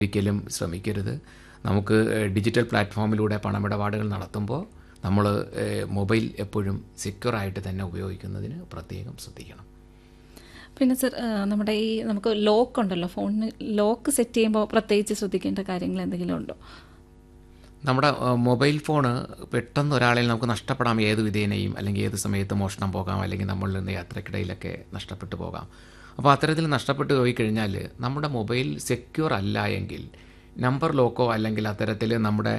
ഒരിക്കലും ശ്രമിക്കരുത് നമുക്ക് ഡിജിറ്റൽ പ്ലാറ്റ്ഫോമിലൂടെ പണമിടപാടുകൾ നടത്തുമ്പോൾ നമ്മൾ മൊബൈൽ എപ്പോഴും സെക്യൂർ ആയിട്ട് തന്നെ ഉപയോഗിക്കുന്നതിന് പ്രത്യേകം ശ്രദ്ധിക്കണം പിന്നെ സർ നമ്മുടെ ഈ നമുക്ക് ലോക്ക് ഉണ്ടല്ലോ ഫോണിന് ലോക്ക് സെറ്റ് ചെയ്യുമ്പോൾ പ്രത്യേകിച്ച് ശ്രദ്ധിക്കേണ്ട കാര്യങ്ങൾ എന്തെങ്കിലും ഉണ്ടോ നമ്മുടെ മൊബൈൽ ഫോണ് പെട്ടെന്ന് ഒരാളിൽ നമുക്ക് നഷ്ടപ്പെടാം ഏത് വിധേനയും അല്ലെങ്കിൽ ഏത് സമയത്ത് മോഷണം പോകാം അല്ലെങ്കിൽ നമ്മളിൽ നിന്ന് യാത്രക്കിടയിലൊക്കെ നഷ്ടപ്പെട്ടു പോകാം അപ്പോൾ അത്തരത്തിൽ നഷ്ടപ്പെട്ടു പോയി കഴിഞ്ഞാൽ നമ്മുടെ മൊബൈൽ സെക്യൂർ അല്ല എങ്കിൽ നമ്പർ ലോക്കോ അല്ലെങ്കിൽ അത്തരത്തിൽ നമ്മുടെ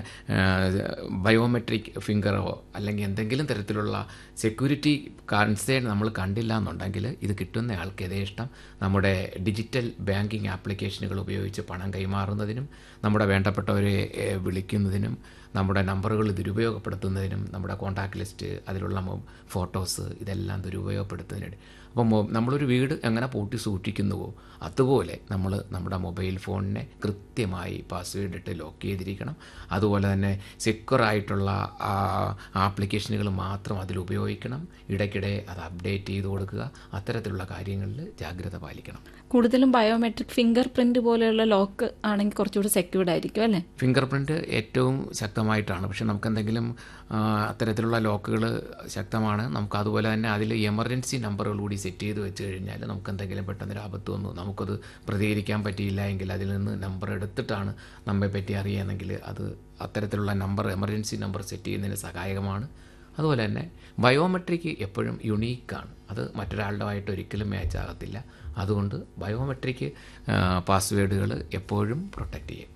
ബയോമെട്രിക് ഫിംഗറോ അല്ലെങ്കിൽ എന്തെങ്കിലും തരത്തിലുള്ള സെക്യൂരിറ്റി കൺസേൺ നമ്മൾ കണ്ടില്ല എന്നുണ്ടെങ്കിൽ ഇത് കിട്ടുന്ന ആൾക്ക് യഥേഷ്ടം നമ്മുടെ ഡിജിറ്റൽ ബാങ്കിങ് ആപ്ലിക്കേഷനുകൾ ഉപയോഗിച്ച് പണം കൈമാറുന്നതിനും നമ്മുടെ വേണ്ടപ്പെട്ടവരെ വിളിക്കുന്നതിനും നമ്മുടെ നമ്പറുകൾ ദുരുപയോഗപ്പെടുത്തുന്നതിനും നമ്മുടെ കോൺടാക്ട് ലിസ്റ്റ് അതിലുള്ള ഫോട്ടോസ് ഇതെല്ലാം ദുരുപയോഗപ്പെടുത്തുന്നതിന് അപ്പം നമ്മളൊരു വീട് എങ്ങനെ പൂട്ടി സൂക്ഷിക്കുന്നുവോ അതുപോലെ നമ്മൾ നമ്മുടെ മൊബൈൽ ഫോണിനെ കൃത്യമായി പാസ്വേഡ് ഇട്ട് ലോക്ക് ചെയ്തിരിക്കണം അതുപോലെ തന്നെ സെക്യൂർ ആയിട്ടുള്ള ആപ്ലിക്കേഷനുകൾ മാത്രം അതിൽ ഉപയോഗിക്കണം ഇടയ്ക്കിടെ അത് അപ്ഡേറ്റ് ചെയ്ത് കൊടുക്കുക അത്തരത്തിലുള്ള കാര്യങ്ങളിൽ ജാഗ്രത പാലിക്കണം കൂടുതലും ബയോമെട്രിക് ഫിംഗർ പ്രിന്റ് പോലെയുള്ള ലോക്ക് ആണെങ്കിൽ കുറച്ചുകൂടി സെക്യൂർഡ് ആയിരിക്കും അല്ലേ ഫിംഗർ പ്രിന്റ് ഏറ്റവും ശക്തമായിട്ടാണ് പക്ഷെ നമുക്ക് എന്തെങ്കിലും അത്തരത്തിലുള്ള ലോക്കുകൾ ശക്തമാണ് നമുക്ക് അതുപോലെ തന്നെ അതിൽ എമർജൻസി നമ്പറുകൾ കൂടി സെറ്റ് ചെയ്ത് വെച്ച് കഴിഞ്ഞാൽ നമുക്ക് എന്തെങ്കിലും പെട്ടെന്ന് ആപത്ത് വന്നു നമുക്കത് പ്രതികരിക്കാൻ പറ്റിയില്ല എങ്കിൽ അതിൽ നിന്ന് നമ്പർ എടുത്തിട്ടാണ് നമ്മെ പറ്റി അറിയുകയെങ്കിൽ അത് അത്തരത്തിലുള്ള നമ്പർ എമർജൻസി നമ്പർ സെറ്റ് ചെയ്യുന്നതിന് സഹായകമാണ് അതുപോലെ തന്നെ ബയോമെട്രിക് എപ്പോഴും യുണീക്കാണ് അത് മറ്റൊരാളുടെ ഒരിക്കലും മാച്ച് ആകത്തില്ല അതുകൊണ്ട് ബയോമെട്രിക് പാസ്വേഡുകൾ എപ്പോഴും പ്രൊട്ടക്റ്റ് ചെയ്യും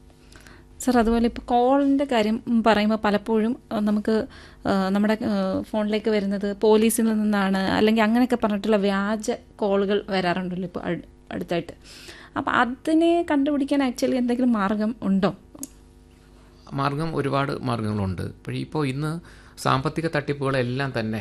സർ അതുപോലെ ഇപ്പോൾ കോളിൻ്റെ കാര്യം പറയുമ്പോൾ പലപ്പോഴും നമുക്ക് നമ്മുടെ ഫോണിലേക്ക് വരുന്നത് പോലീസിൽ നിന്നാണ് അല്ലെങ്കിൽ അങ്ങനെയൊക്കെ പറഞ്ഞിട്ടുള്ള വ്യാജ കോളുകൾ വരാറുണ്ടല്ലോ ഇപ്പോൾ അടുത്തായിട്ട് അപ്പോൾ അതിനെ കണ്ടുപിടിക്കാൻ ആക്ച്വലി എന്തെങ്കിലും മാർഗം ഉണ്ടോ മാർഗം ഒരുപാട് മാർഗങ്ങളുണ്ട് പക്ഷേ ഇപ്പോൾ ഇന്ന് സാമ്പത്തിക തട്ടിപ്പുകളെല്ലാം തന്നെ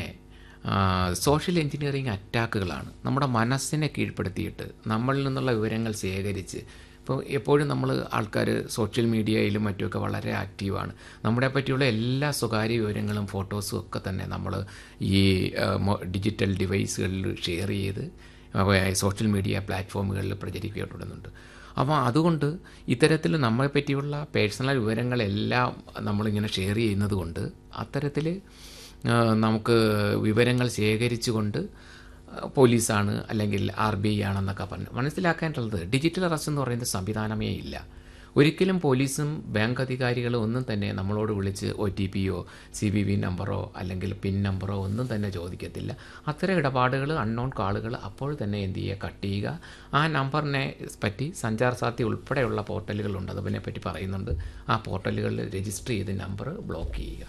സോഷ്യൽ എഞ്ചിനീയറിംഗ് അറ്റാക്കുകളാണ് നമ്മുടെ മനസ്സിനെ കീഴ്പ്പെടുത്തിയിട്ട് നമ്മളിൽ നിന്നുള്ള വിവരങ്ങൾ ശേഖരിച്ച് ഇപ്പോൾ എപ്പോഴും നമ്മൾ ആൾക്കാർ സോഷ്യൽ മീഡിയയിലും മറ്റുമൊക്കെ വളരെ ആക്റ്റീവാണ് നമ്മളെ പറ്റിയുള്ള എല്ലാ സ്വകാര്യ വിവരങ്ങളും ഫോട്ടോസും ഒക്കെ തന്നെ നമ്മൾ ഈ ഡിജിറ്റൽ ഡിവൈസുകളിൽ ഷെയർ ചെയ്ത് സോഷ്യൽ മീഡിയ പ്ലാറ്റ്ഫോമുകളിൽ പ്രചരിക്കപ്പെടുന്നുണ്ട് അപ്പോൾ അതുകൊണ്ട് ഇത്തരത്തിൽ നമ്മളെ പറ്റിയുള്ള പേഴ്സണൽ വിവരങ്ങളെല്ലാം നമ്മളിങ്ങനെ ഷെയർ ചെയ്യുന്നത് കൊണ്ട് അത്തരത്തിൽ നമുക്ക് വിവരങ്ങൾ ശേഖരിച്ചുകൊണ്ട് പോലീസാണ് അല്ലെങ്കിൽ ആർ ബി ഐ ആണെന്നൊക്കെ പറഞ്ഞു മനസ്സിലാക്കേണ്ടത് ഡിജിറ്റൽ അറസ്റ്റ് എന്ന് പറയുന്ന സംവിധാനമേ ഇല്ല ഒരിക്കലും പോലീസും ബാങ്ക് അധികാരികളും ഒന്നും തന്നെ നമ്മളോട് വിളിച്ച് ഒ ടി പിയോ സി ബി വി നമ്പറോ അല്ലെങ്കിൽ പിൻ നമ്പറോ ഒന്നും തന്നെ ചോദിക്കത്തില്ല അത്തരം ഇടപാടുകൾ അൺനോൺ കാളുകൾ അപ്പോൾ തന്നെ എന്ത് ചെയ്യുക കട്ട് ചെയ്യുക ആ നമ്പറിനെ പറ്റി സഞ്ചാർ സാധ്യ ഉൾപ്പെടെയുള്ള പോർട്ടലുകളുണ്ട് അതിനെ പറ്റി പറയുന്നുണ്ട് ആ പോർട്ടലുകളിൽ രജിസ്റ്റർ ചെയ്ത് നമ്പർ ബ്ലോക്ക് ചെയ്യുക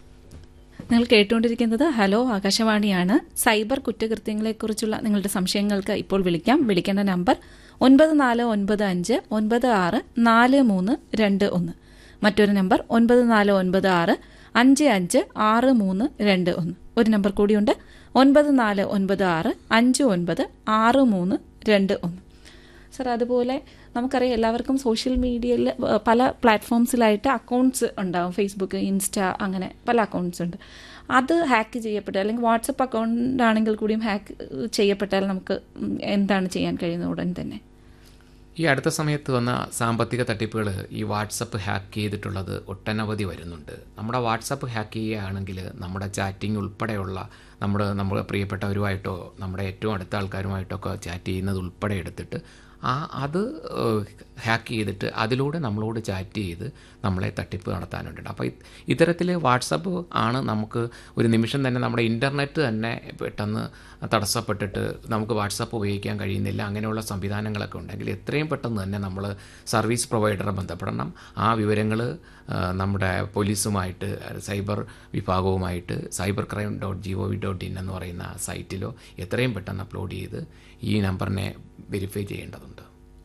നിങ്ങൾ കേട്ടുകൊണ്ടിരിക്കുന്നത് ഹലോ ആകാശവാണിയാണ് സൈബർ കുറ്റകൃത്യങ്ങളെക്കുറിച്ചുള്ള നിങ്ങളുടെ സംശയങ്ങൾക്ക് ഇപ്പോൾ വിളിക്കാം വിളിക്കേണ്ട നമ്പർ ഒൻപത് നാല് ഒൻപത് അഞ്ച് ഒൻപത് ആറ് നാല് മൂന്ന് രണ്ട് ഒന്ന് മറ്റൊരു നമ്പർ ഒൻപത് നാല് ഒൻപത് ആറ് അഞ്ച് അഞ്ച് ആറ് മൂന്ന് രണ്ട് ഒന്ന് ഒരു നമ്പർ കൂടിയുണ്ട് ഒൻപത് നാല് ഒൻപത് ആറ് അഞ്ച് ഒൻപത് ആറ് മൂന്ന് രണ്ട് ഒന്ന് സർ അതുപോലെ നമുക്കറിയാം എല്ലാവർക്കും സോഷ്യൽ മീഡിയയിൽ പല പ്ലാറ്റ്ഫോംസിലായിട്ട് അക്കൗണ്ട്സ് ഉണ്ടാവും ഫേസ്ബുക്ക് ഇൻസ്റ്റ അങ്ങനെ പല അക്കൗണ്ട്സ് ഉണ്ട് അത് ഹാക്ക് ചെയ്യപ്പെട്ടാൽ അല്ലെങ്കിൽ വാട്സപ്പ് അക്കൗണ്ട് ആണെങ്കിൽ കൂടിയും ഹാക്ക് ചെയ്യപ്പെട്ടാൽ നമുക്ക് എന്താണ് ചെയ്യാൻ കഴിയുന്നത് ഉടൻ തന്നെ ഈ അടുത്ത സമയത്ത് വന്ന സാമ്പത്തിക തട്ടിപ്പുകൾ ഈ വാട്സപ്പ് ഹാക്ക് ചെയ്തിട്ടുള്ളത് ഒട്ടനവധി വരുന്നുണ്ട് നമ്മുടെ വാട്സപ്പ് ഹാക്ക് ചെയ്യുകയാണെങ്കിൽ നമ്മുടെ ചാറ്റിംഗ് ഉൾപ്പെടെയുള്ള നമ്മുടെ നമ്മുടെ പ്രിയപ്പെട്ടവരുമായിട്ടോ നമ്മുടെ ഏറ്റവും അടുത്ത ആൾക്കാരുമായിട്ടൊക്കെ ചാറ്റ് ചെയ്യുന്നത് ഉൾപ്പെടെ എടുത്തിട്ട് ആ അത് ഹാക്ക് ചെയ്തിട്ട് അതിലൂടെ നമ്മളോട് ചാറ്റ് ചെയ്ത് നമ്മളെ തട്ടിപ്പ് നടത്താനുണ്ട് അപ്പോൾ ഇത്തരത്തിൽ വാട്സപ്പ് ആണ് നമുക്ക് ഒരു നിമിഷം തന്നെ നമ്മുടെ ഇൻ്റർനെറ്റ് തന്നെ പെട്ടെന്ന് തടസ്സപ്പെട്ടിട്ട് നമുക്ക് വാട്സപ്പ് ഉപയോഗിക്കാൻ കഴിയുന്നില്ല അങ്ങനെയുള്ള സംവിധാനങ്ങളൊക്കെ ഉണ്ടെങ്കിൽ എത്രയും പെട്ടെന്ന് തന്നെ നമ്മൾ സർവീസ് പ്രൊവൈഡറെ ബന്ധപ്പെടണം ആ വിവരങ്ങൾ നമ്മുടെ പോലീസുമായിട്ട് സൈബർ വിഭാഗവുമായിട്ട് cyber crime dot G O V dot in എന്ന് പറയുന്ന സൈറ്റിലോ എത്രയും പെട്ടെന്ന് അപ്ലോഡ് ചെയ്ത് ഈ നമ്പറിനെ വെരിഫൈ ചെയ്യേണ്ടതുണ്ട്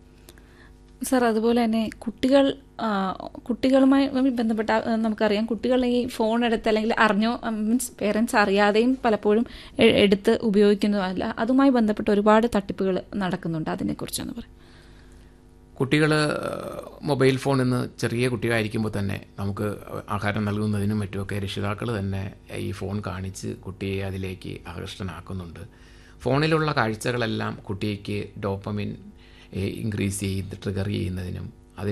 സർ അതുപോലെ തന്നെ കുട്ടികൾ കുട്ടികളുമായി ബന്ധപ്പെട്ട നമുക്കറിയാം കുട്ടികൾ ഈ ഫോൺ എടുത്ത് അല്ലെങ്കിൽ അറിഞ്ഞോ മീൻസ് പേരൻസ് അറിയാതെയും പലപ്പോഴും എടുത്ത് ഉപയോഗിക്കുന്നതല്ല അതുമായി ബന്ധപ്പെട്ട ഒരുപാട് തട്ടിപ്പുകൾ നടക്കുന്നുണ്ട് അതിനെക്കുറിച്ചൊന്ന് പറയാം കുട്ടികൾ മൊബൈൽ ഫോൺ ഇന്ന് ചെറിയ കുട്ടികളായിരിക്കുമ്പോൾ തന്നെ നമുക്ക് ആഹാരം നൽകുന്നതിനും മറ്റുമൊക്കെ രക്ഷിതാക്കൾ തന്നെ ഈ ഫോൺ കാണിച്ച് കുട്ടിയെ അതിലേക്ക് ആകർഷ്ടനാക്കുന്നുണ്ട് ഫോണിലുള്ള കാഴ്ചകളെല്ലാം കുട്ടിക്ക് ഡോപ്പമിൻ ഇൻക്രീസ് ചെയ്ത് ട്രിഗർ ചെയ്യുന്നതിനും